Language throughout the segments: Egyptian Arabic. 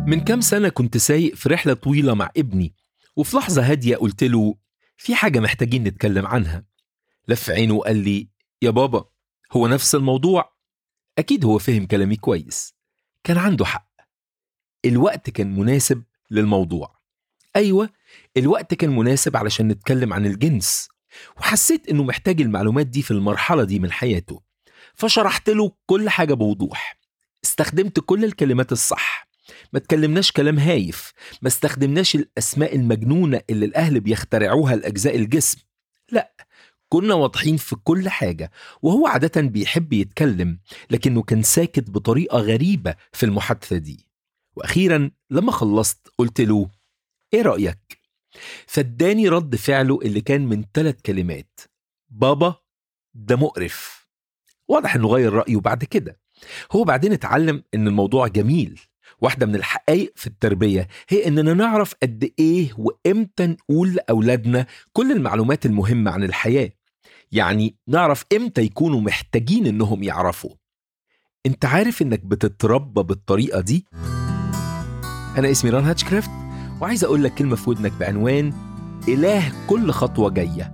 من كام سنة كنت سايق في رحلة طويلة مع ابني وفي لحظة هادية قلت له في حاجة محتاجين نتكلم عنها لف عينه وقال لي يا بابا هو نفس الموضوع أكيد هو فهم كلامي كويس كان عنده حق الوقت كان مناسب للموضوع أيوة الوقت كان مناسب علشان نتكلم عن الجنس وحسيت إنه محتاج المعلومات دي في المرحلة دي من حياته فشرحت له كل حاجة بوضوح استخدمت كل الكلمات الصح ما تكلمناش كلام هايف ما استخدمناش الأسماء المجنونة اللي الأهل بيخترعوها لأجزاء الجسم لا كنا واضحين في كل حاجة وهو عادة بيحب يتكلم لكنه كان ساكت بطريقة غريبة في المحادثة دي وأخيرا لما خلصت قلت له إيه رأيك؟ فاداني رد فعله اللي كان من ثلاث كلمات بابا ده مقرف واضح انه غير رأيه بعد كده هو بعدين اتعلم ان الموضوع جميل واحدة من الحقائق في التربية هي اننا نعرف قد ايه وامتى نقول لأولادنا كل المعلومات المهمة عن الحياة يعني نعرف امتى يكونوا محتاجين انهم يعرفوا انت عارف انك بتتربى بالطريقة دي؟ انا اسمي ران هاتشكرافت وعايز اقول لك كلمة في ودنك بعنوان إله كل خطوة جاية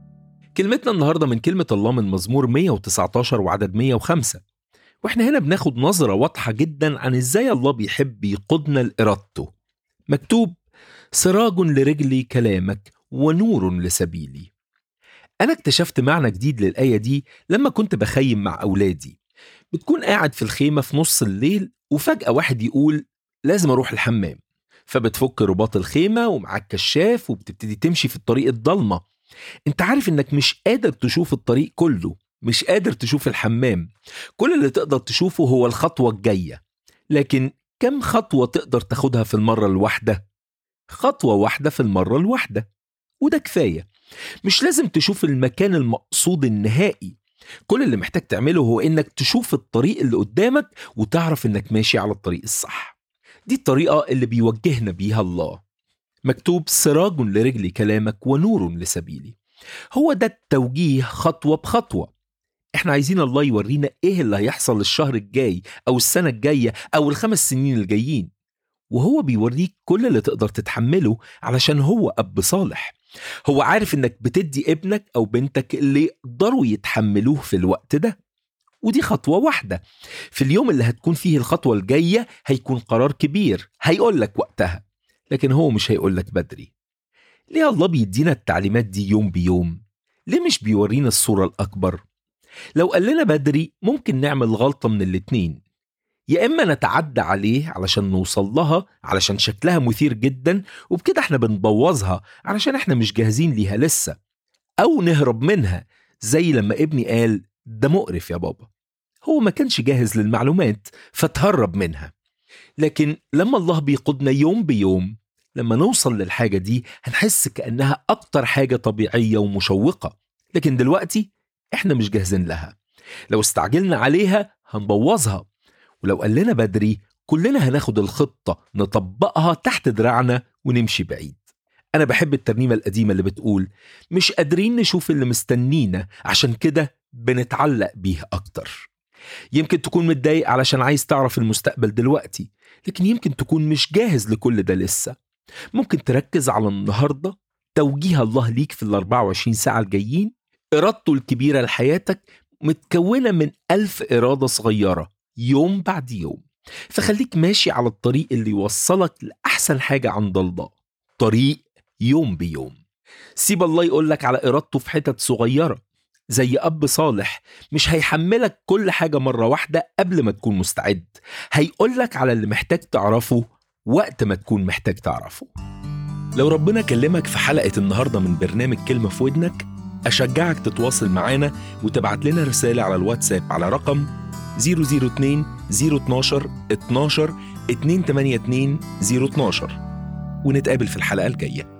كلمتنا النهاردة من كلمة الله من مزمور 119 وعدد 105 واحنا هنا بناخد نظرة واضحة جدا عن ازاي الله بيحب يقودنا لإرادته مكتوب سراج لرجلي كلامك ونور لسبيلي أنا اكتشفت معنى جديد للآية دي لما كنت بخيم مع أولادي بتكون قاعد في الخيمة في نص الليل وفجأة واحد يقول لازم أروح الحمام فبتفك رباط الخيمة ومعاك كشاف وبتبتدي تمشي في الطريق الضلمة انت عارف انك مش قادر تشوف الطريق كله مش قادر تشوف الحمام كل اللي تقدر تشوفه هو الخطوة الجاية لكن كم خطوة تقدر تاخدها في المرة الواحدة؟ خطوة واحدة في المرة الواحدة وده كفاية مش لازم تشوف المكان المقصود النهائي كل اللي محتاج تعمله هو انك تشوف الطريق اللي قدامك وتعرف انك ماشي على الطريق الصح دي الطريقة اللي بيوجهنا بيها الله مكتوب سراج لرجلي كلامك ونور لسبيلي هو ده التوجيه خطوة بخطوة احنا عايزين الله يورينا ايه اللي هيحصل الشهر الجاي او السنة الجاية او الخمس سنين الجايين وهو بيوريك كل اللي تقدر تتحمله علشان هو اب صالح هو عارف انك بتدي ابنك او بنتك اللي يقدروا يتحملوه في الوقت ده ودي خطوة واحدة في اليوم اللي هتكون فيه الخطوة الجاية هيكون قرار كبير هيقول لك وقتها لكن هو مش هيقول لك بدري ليه الله بيدينا التعليمات دي يوم بيوم ليه مش بيورينا الصورة الأكبر لو قال لنا بدري ممكن نعمل غلطة من الاتنين يا إما نتعدى عليه علشان نوصل لها علشان شكلها مثير جدا وبكده احنا بنبوظها علشان احنا مش جاهزين ليها لسه أو نهرب منها زي لما ابني قال ده مقرف يا بابا هو ما كانش جاهز للمعلومات فتهرب منها لكن لما الله بيقودنا يوم بيوم لما نوصل للحاجة دي هنحس كأنها أكتر حاجة طبيعية ومشوقة لكن دلوقتي إحنا مش جاهزين لها لو استعجلنا عليها هنبوظها ولو قال لنا بدري كلنا هناخد الخطة نطبقها تحت دراعنا ونمشي بعيد أنا بحب الترنيمة القديمة اللي بتقول مش قادرين نشوف اللي مستنينا عشان كده بنتعلق بيه أكتر يمكن تكون متضايق علشان عايز تعرف المستقبل دلوقتي لكن يمكن تكون مش جاهز لكل ده لسه ممكن تركز على النهاردة توجيه الله ليك في ال 24 ساعة الجايين إرادته الكبيرة لحياتك متكونة من ألف إرادة صغيرة يوم بعد يوم فخليك ماشي على الطريق اللي يوصلك لأحسن حاجة عند الله طريق يوم بيوم سيب الله يقولك على إرادته في حتت صغيرة زي أب صالح مش هيحملك كل حاجة مرة واحدة قبل ما تكون مستعد هيقولك على اللي محتاج تعرفه وقت ما تكون محتاج تعرفه لو ربنا كلمك في حلقة النهاردة من برنامج كلمة في ودنك أشجعك تتواصل معانا وتبعت لنا رسالة على الواتساب على رقم 002 012 12 282 012 ونتقابل في الحلقة الجاية